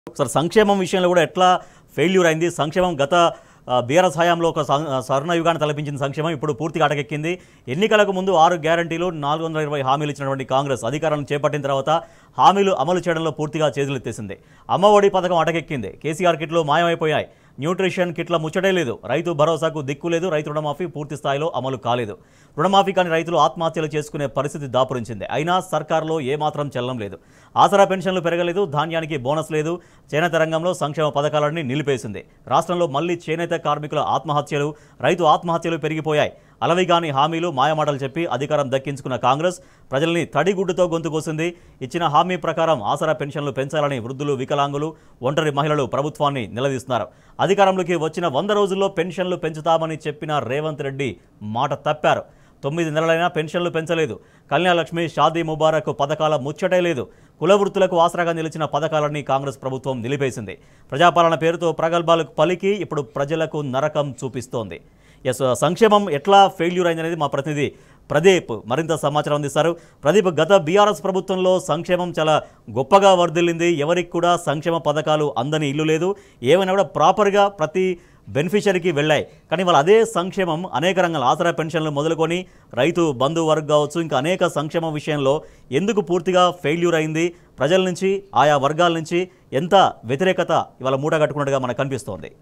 Sir సంక్షేమం విషయంలో కూడా ఎట్లా ఫెయిల్యూర్ అయింది సంక్షేమం గత ఆ, బీఆర్ఎస్ హయాంలో ఒక సం- ఆ, స్వర్ణయుగాన్ని తలపించిన సంక్షేమం ఇప్పుడు పూర్తిగా అటకెక్కింది ఎన్నికలకు ముందు ఆరు గ్యారంటీలు నాలుగు వందల ఇరవై హామీలు ఇచ్చినటువంటి కాంగ్రెస్ అధికారం చేపట్టిన తర్వాత హామీలు అమలు చేయడంలో పూర్తిగా చేతులెత్తేసింది అమ్మఒడి పథకం అటకెక్కింది కేసీఆర్ కిట్లు మాయమైపోయాయి న్యూట్రిషన్ కిట్ల ముచ్చటే లేదు రైతు భరోసాకు దిక్కు లేదు రైతు రుణమాఫీ పూర్తి స్థాయిలో అమలు కాలేదు రుణమాఫీ కాని రైతులు ఆత్మహత్యలు చేసుకునే పరిస్థితి దాపురించింది అయినా సర్కార్లో ఏమాత్రం చలనం లేదు ఆసరా పెన్షన్లు పెరగలేదు ధాన్యానికి బోనస్ లేదు చేనేత రంగంలో సంక్షేమ పథకాలన్నీ నిలిపేసింది రాష్ట్రంలో మళ్లీ చేనేత కార్మికుల ఆత్మహత్యలు రైతు ఆత్మహత్యలు పెరిగిపోయాయి అలవిగాని హామీలు మాయమాటలు చెప్పి అధికారం దక్కించుకున్న కాంగ్రెస్ ప్రజల్ని తడిగుడ్డుతో గొంతు కోసింది ఇచ్చిన హామీ ప్రకారం ఆసరా పెన్షన్లు పెంచాలని వృద్ధులు వికలాంగులు ఒంటరి మహిళలు ప్రభుత్వాన్ని నిలదీస్తున్నారు అధికారంలోకి వచ్చిన వంద రోజుల్లో పెన్షన్లు పెంచుతామని చెప్పిన రేవంత్ రెడ్డి మాట తప్పారు తొమ్మిది నెలలైనా పెన్షన్లు పెంచలేదు కళ్యాణలక్ష్మి షాదీ ముబారక్ పథకాల ముచ్చటే లేదు కుల వృత్తులకు ఆసరాగా నిలిచిన పథకాలన్నీ కాంగ్రెస్ ప్రభుత్వం నిలిపేసింది ప్రజాపాలన పేరుతో ప్రగల్భాలకు పలికి ఇప్పుడు ప్రజలకు నరకం చూపిస్తోంది ఎస్ సంక్షేమం ఎట్లా ఫెయిల్యూర్ అయిందనేది మా ప్రతినిధి ప్రదీప్ మరింత సమాచారం అందిస్తారు ప్రదీప్ గత బీఆర్ఎస్ ప్రభుత్వంలో సంక్షేమం చాలా గొప్పగా వర్ధిల్లింది ఎవరికి కూడా సంక్షేమ పథకాలు అందని ఇల్లు లేదు ఏమైనా కూడా ప్రాపర్గా ప్రతి బెనిఫిషరీకి వెళ్ళాయి కానీ వాళ్ళ అదే సంక్షేమం అనేక రంగాల ఆసరా పెన్షన్లు మొదలుకొని రైతు బంధు వర్గ్ కావచ్చు ఇంకా అనేక సంక్షేమ విషయంలో ఎందుకు పూర్తిగా ఫెయిల్యూర్ అయింది ప్రజల నుంచి ఆయా వర్గాల నుంచి ఎంత వ్యతిరేకత ఇవాళ మూట కట్టుకున్నట్టుగా మనకు కనిపిస్తోంది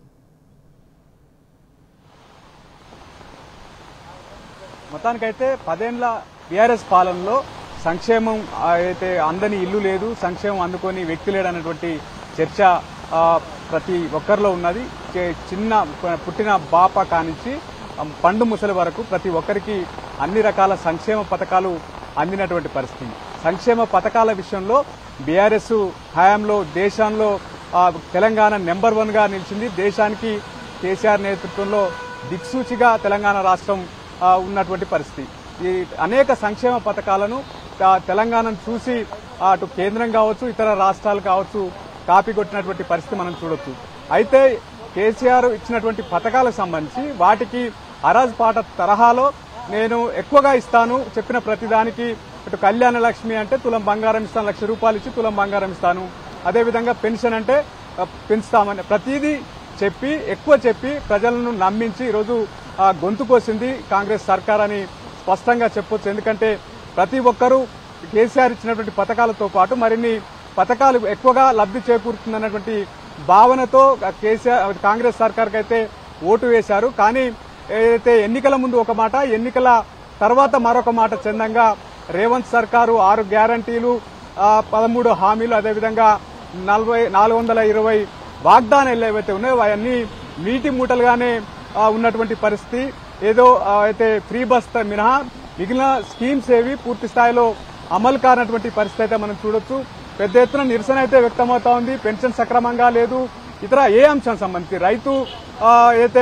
మొత్తానికైతే పదేండ్ల బీఆర్ఎస్ పాలనలో సంక్షేమం ఆ, అయితే అందని ఇల్లు లేదు సంక్షేమం అందుకొని వ్యక్తి లేడన్నటువంటి చర్చ ఆ, ప్రతి ఒక్కరిలో ఉన్నది చి- చిన్న ప- పుట్టిన బాప కానించి ఆ, పండు ముసలి వరకు ప్రతి ఒక్కరికి అన్ని రకాల సంక్షేమ పథకాలు అందినటువంటి పరిస్థితి సంక్షేమ పథకాల విషయంలో బీఆర్ఎస్ హయాంలో దేశంలో ఆ, తెలంగాణ నెంబర్ వన్ గా నిలిచింది దేశానికి కేసీఆర్ నేతృత్వంలో దిక్సూచిగా తెలంగాణ రాష్ట్రం ఆ, ఉన్నటువంటి పరిస్థితి ఈ అనేక సంక్షేమ పథకాలను ఆ, తెలంగాణను చూసి ఆ, అటు కేంద్రం కావచ్చు ఇతర రాష్ట్రాలు కావచ్చు కాపీ కొట్టినటువంటి పరిస్థితి మనం చూడొచ్చు అయితే కేసీఆర్ ఇచ్చినటువంటి పథకాలకు సంబంధించి వాటికి అరాజ్ పాట తరహాలో నేను ఎక్కువగా ఇస్తాను చెప్పిన ప్రతిదానికి ఇటు కళ్యాణ లక్ష్మి అంటే తులం బంగారం ఇస్తాను లక్ష రూపాయలు ఇచ్చి తులం బంగారం ఇస్తాను అదేవిధంగా పెన్షన్ అంటే ఆ, పెంచుతామని ప్రతిదీ చెప్పి ఎక్కువ చెప్పి ప్రజలను నమ్మించి ఈరోజు ఆ, గొంతు కోసింది కాంగ్రెస్ సర్కార్ అని స్పష్టంగా చెప్పొచ్చు ఎందుకంటే ప్రతి ఒక్కరూ కేసీఆర్ ఇచ్చినటువంటి పథకాలతో పాటు మరిన్ని పథకాలు ఎక్కువగా లబ్ధి చేకూరుతుందన్నటువంటి భావనతో కేసీఆర్ కాంగ్రెస్ సర్కార్కి అయితే ఓటు వేశారు కానీ ఏదైతే ఎన్నికల ముందు ఒక మాట ఎన్నికల తర్వాత మరొక మాట చందంగా రేవంత్ సర్కారు ఆరు గ్యారంటీలు ఆ, పదమూడు హామీలు అదేవిధంగా నలభై నాలుగు వందల ఇరవై వాగ్దానాలు ఏవైతే ఉన్నాయో అవన్నీ నీటి మూటలుగానే ఆ, ఉన్నటువంటి పరిస్థితి ఏదో ఆ, అయితే ఫ్రీ బస్ త- మినహా మిగిలిన స్కీమ్స్ ఏవి పూర్తి స్థాయిలో అమలు కానటువంటి పరిస్థితి అయితే మనం చూడొచ్చు పెద్ద ఎత్తున నిరసన అయితే వ్యక్తమవుతా ఉంది పెన్షన్ సక్రమంగా లేదు ఇతర ఏ అంశం సంబంధించి రైతు ఆ, అయితే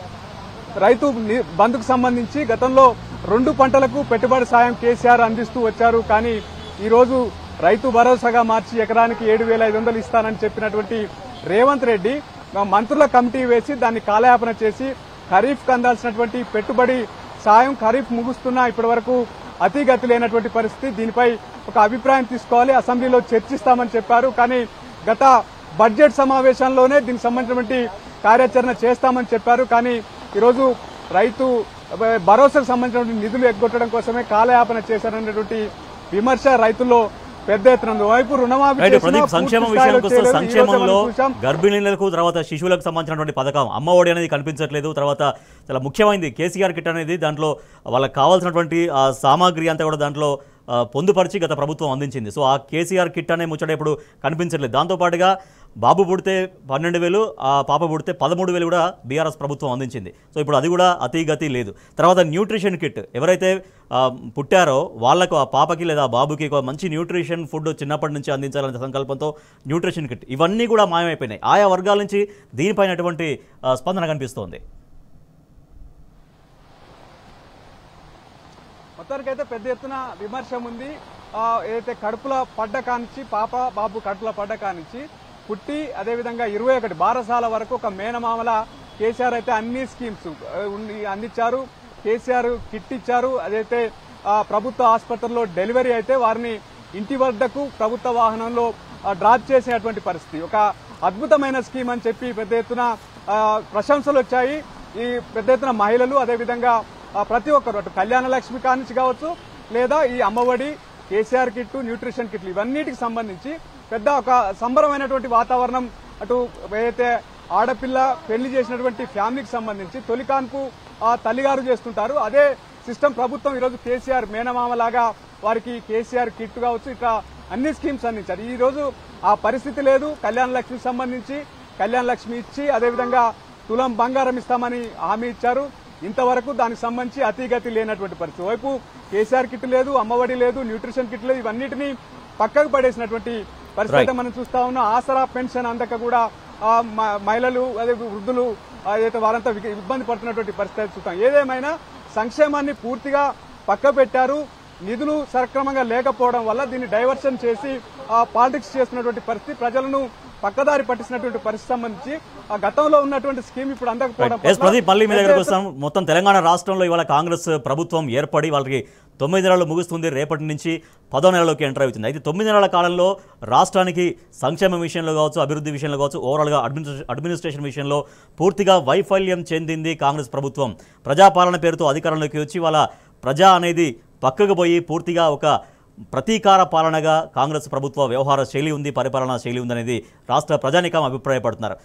రైతు ని- బంధుకు సంబంధించి గతంలో రెండు పంటలకు పెట్టుబడి సాయం కేసీఆర్ అందిస్తూ వచ్చారు కానీ ఈ రోజు రైతు భరోసాగా మార్చి ఎకరానికి ఏడు వేల ఐదు వందలు ఇస్తానని చెప్పినటువంటి రేవంత్ రెడ్డి ఆ, మంత్రుల కమిటీ వేసి దాన్ని కాలయాపన చేసి ఖరీఫ్ అందాల్సినటువంటి పెట్టుబడి సాయం ఖరీఫ్ ముగుస్తున్నా ఇప్పటి వరకు అతిగతి లేనటువంటి పరిస్థితి దీనిపై ఒక అభిప్రాయం తీసుకోవాలి అసెంబ్లీలో చర్చిస్తామని చెప్పారు కానీ గత బడ్జెట్ సమావేశంలోనే దీనికి సంబంధించినటువంటి కార్యాచరణ చేస్తామని చెప్పారు కానీ ఈరోజు రైతు బ- భరోసాకు సంబంధించినటువంటి నిధులు ఎగ్గొట్టడం కోసమే కాలయాపన చేశారనేటువంటి విమర్శ రైతుల్లో పెద్ద ఎత్తున ఉంది. వైపు రుణమాఫీ రైట్ చేసినా ప్రదీప్ పూర్తి సంక్షేమం స్థాయిలో విషయానికి వస్తే చేయలేదు. ఈ రోజే సంక్షేమంలో మనం చూశాం. గర్భిణీలకు తర్వాత శిశువులకు సంబంధించినటువంటి పథకం అమ్మ ఒడి అనేది కనిపించట్లేదు తర్వాత చాలా ముఖ్యమైనది కేసీఆర్ కిట్ అనేది దాంట్లో వాళ్ళకి కావాల్సినటువంటి ఆ సామాగ్రి అంతా కూడా దాంట్లో ఆ, పొందుపరిచి గత ప్రభుత్వం అందించింది సో ఆ కేసీఆర్ కిట్ అనే ముచ్చట ఇప్పుడు కనిపించట్లేదు దాంతోపాటుగా బాబు పుడితే పన్నెండు వేలు ఆ పాప పుడితే పదమూడు వేలు కూడా బీఆర్ఎస్ ప్రభుత్వం అందించింది సో ఇప్పుడు అది కూడా అతిగతి లేదు తర్వాత న్యూట్రిషన్ కిట్ ఎవరైతే ఆ, పుట్టారో వాళ్ళకు ఆ పాపకి లేదా ఆ బాబుకి ఒక మంచి న్యూట్రిషన్ ఫుడ్ చిన్నప్పటి నుంచి అందించాలనే సంకల్పంతో న్యూట్రిషన్ కిట్ ఇవన్నీ కూడా మాయమైపోయినాయి ఆయా వర్గాల నుంచి దీనిపైన ఎటువంటి ఆ, స్పందన కనిపిస్తోంది మొత్తానికైతే పెద్ద ఎత్తున విమర్శ ఉంది ఆ, ఏదైతే కడుపుల పడ్డ కానించి పాప బాబు కడుపుల పడ్డ కానించి పుట్టి అదేవిధంగా ఇరవై ఒకటి బారసాల వరకు ఒక మేనమామల కేసీఆర్ అయితే అన్ని స్కీమ్స్ ఆ, ఉండి- అందించారు కేసీఆర్ కిట్ ఇచ్చారు అదైతే ఆ, ప్రభుత్వ ఆసుపత్రుల్లో డెలివరీ అయితే వారిని ఇంటి వద్దకు ప్రభుత్వ వాహనంలో డ్రాప్ చేసినటువంటి పరిస్థితి ఒక అద్భుతమైన స్కీమ్ అని చెప్పి పెద్ద ఎత్తున ఆ, ప్రశంసలు వచ్చాయి ఈ పెద్ద ఎత్తున మహిళలు అదేవిధంగా ఆ, ప్రతి ఒక్కరు అటు కళ్యాణ లక్ష్మి కానించి కావచ్చు లేదా ఈ అమ్మఒడి కేసీఆర్ కిట్ న్యూట్రిషన్ కిట్లు ఇవన్నిటికి సంబంధించి పెద్ద ఒక సంబరమైనటువంటి వాతావరణం అటు ఏదైతే ఆడపిల్ల పెళ్లి చేసినటువంటి ఫ్యామిలీకి సంబంధించి తొలి కాన్పు ఆ తల్లిగారు చేస్తుంటారు అదే సిస్టమ్ ప్రభుత్వం ఈరోజు కేసీఆర్ మేనమామ లాగా వారికి కేసీఆర్ కిట్ కావచ్చు ఇట్లా అన్ని స్కీమ్స్ అందించారు ఈ రోజు ఆ పరిస్థితి లేదు కళ్యాణ లక్ష్మికి సంబంధించి కళ్యాణ లక్ష్మి ఇచ్చి అదేవిధంగా తులం బంగారం ఇస్తామని హామీ ఇచ్చారు ఇంతవరకు దానికి సంబంధించి అతిగతి లేనటువంటి పరిస్థితి వైపు కేసీఆర్ కిట్ లేదు అమ్మఒడి లేదు న్యూట్రిషన్ కిట్ లేదు ఇవన్నిటిని పక్కకు పడేసినటువంటి పరిస్థితి అయితే మనం చూస్తా ఉన్నాం ఆసరా పెన్షన్ అందక కూడా ఆ, మ- మహిళలు అదే వృద్ధులు ఆ, ఏదైతే వారంతా విక- ఇబ్బంది పడుతున్నటువంటి పరిస్థితి అయితే చూస్తాం ఏదేమైనా సంక్షేమాన్ని పూర్తిగా పక్క పెట్టారు నిధులు సక్రమంగా లేకపోవడం వల్ల దీన్ని డైవర్షన్ చేసి పాలిటిక్స్ చేస్తున్నటువంటి పరిస్థితి ప్రజలను పక్కదారి పట్టించినటువంటి పరిస్థితి సంబంధించి ఆ గతంలో ఉన్నటువంటి స్కీమ్ ఇప్పుడు అందకపోవడం ఎస్ పట్ల ప్రదీప్ మళ్ళీ మీ దగ్గరకు పెద్ద వస్తాం మొత్తం తెలంగాణ రాష్ట్రంలో ఇవాళ కాంగ్రెస్ ప్రభుత్వం ఏర్పడి వాళ్ళకి తొమ్మిది నెలలు ముగుస్తుంది రేపటి నుంచి పదో నెలలోకి ఎంటర్ అవుతుంది అయితే తొమ్మిది నెలల కాలంలో రాష్ట్రానికి సంక్షేమ విషయంలో కావచ్చు అభివృద్ధి విషయంలో కావచ్చు ఓవరాల్గా అడ్మినిస్ట్రే అడ్మినిస్ట్రేషన్ విషయంలో పూర్తిగా వైఫల్యం చెందింది కాంగ్రెస్ ప్రభుత్వం ప్రజాపాలన పేరుతో అధికారంలోకి వచ్చి వాళ్ళ ప్రజా అనేది పక్కకు పోయి పూర్తిగా ఒక ప్రతీకార పాలనగా కాంగ్రెస్ ప్రభుత్వ వ్యవహార శైలి ఉంది పరిపాలనా శైలి ఉందనేది రాష్ట్ర ప్రజానికం అభిప్రాయపడుతున్నారు